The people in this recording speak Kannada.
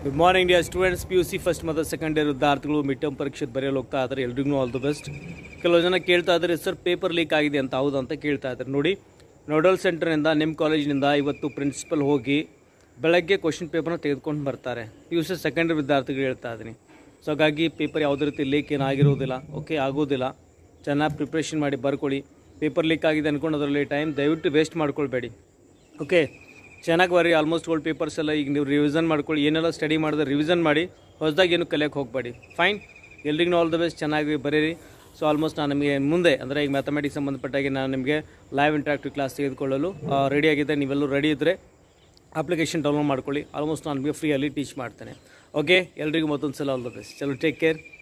good morning dear students P U C first ಮತ್ತು ಸೆಕೆಂಡ್ ಇಯರ್ ವಿದ್ಯಾರ್ಥಿಗಳು ಮಿಡ್ ಟರ್ಮ್ ಪರೀಕ್ಷೆ ಬರೆಯಲು ಹೋಗ್ತಾ ಇದ್ದಾರೆ ಎಲ್ರಿಗೂ ಆಲ್ ದ ಬೆಸ್ಟ್ ಕೆಲವು ಜನ ಕೇಳ್ತಾ ಇದ್ದಾರೆ ಸರ್ ಪೇಪರ್ ಲೀಕ್ ಆಗಿದೆ ಅಂತ ಹೌದು ಅಂತ ಕೇಳ್ತಾ ಇದ್ದಾರೆ ನೋಡಿ ನೋಡಲ್ ಸೆಂಟರ್ನಿಂದ ನಿಮ್ಮ ಕಾಲೇಜಿನಿಂದ ಇವತ್ತು ಪ್ರಿನ್ಸಿಪಲ್ ಹೋಗಿ ಬೆಳಗ್ಗೆ ಕ್ವಶನ್ ಪೇಪರ್ನ ತೆಗೆದುಕೊಂಡು ಬರ್ತಾರೆ P U C second year ವಿದ್ಯಾರ್ಥಿಗಳು ಹೇಳ್ತಾ ಇದ್ದೀನಿ ಸೊ ಹಾಗಾಗಿ ಪೇಪರ್ ಯಾವುದೇ ರೀತಿ ಲೀಕ್ ಏನಾಗಿರೋದಿಲ್ಲ ಓಕೆ ಆಗೋದಿಲ್ಲ ಚೆನ್ನಾಗಿ ಪ್ರಿಪ್ರೇಷನ್ ಮಾಡಿ ಬರ್ಕೊಳ್ಳಿ ಪೇಪರ್ ಲೀಕ್ ಆಗಿದೆ ಅಂದ್ಕೊಂಡು ಅದರಲ್ಲಿ ಟೈಮ್ ದಯವಿಟ್ಟು ವೇಸ್ಟ್ ಮಾಡ್ಕೊಳ್ಬೇಡಿ ಓಕೆ ಚೆನ್ನಾಗಿ ಬರೀ ಆಲ್ಮೋಸ್ಟ್ ಓಲ್ಡ್ ಪೇಪರ್ಸ್ ಎಲ್ಲ ಈಗ ನೀವು ರಿವಿಷನ್ ಮಾಡ್ಕೊಳ್ಳಿ ಏನೆಲ್ಲ ಸ್ಟಡಿ ಮಾಡಿದ್ರೆ ರಿವಿಷನ್ ಮಾಡಿ ಹೊಸದಾಗಿ ಏನು ಕಲಿಯೋಕ್ಕೆ ಹೋಗಬೇಡಿ ಫೈನ್ ಎಲ್ರಿಗೂ ಆಲ್ ದ ಬೆಸ್ಟ್ ಚೆನ್ನಾಗಿ ಬರೀರಿ ಸೊ ಆಲ್ಮೋಸ್ಟ್ ನಾನು ನಿಮಗೆ ಮುಂದೆ ಅಂದರೆ ಈಗ ಮ್ಯಾಥಮೆಟಿಕ್ಸ್ ಸಂಬಂಧಪಟ್ಟಾಗಿ ನಾನು ನಿಮಗೆ ಲೈವ್ ಇಂಟ್ರಾಕ್ಟಿವ್ ಕ್ಲಾಸ್ ತೆಗೆದುಕೊಳ್ಳಲು ರೆಡಿ ಆಗಿದೆ ನೀವೆಲ್ಲರೂ ರೆಡಿ ಇದ್ದರೆ ಅಪ್ಲಿಕೇಶನ್ ಡೌನ್ಲೋಡ್ ಮಾಡ್ಕೊಳ್ಳಿ ಆಲ್ಮೋಸ್ಟ್ ನಾನು ನಿಮಗೆ ಫ್ರೀಯಲ್ಲಿ ಟೀಚ್ ಮಾಡ್ತೇನೆ ಓಕೆ ಎಲ್ರಿಗೂ ಮತ್ತೊಂದು ಸಲ ಆಲ್ ದ ಬೆಸ್ಟ್ ಚಲೋ ಟೇಕ್ ಕೇರ್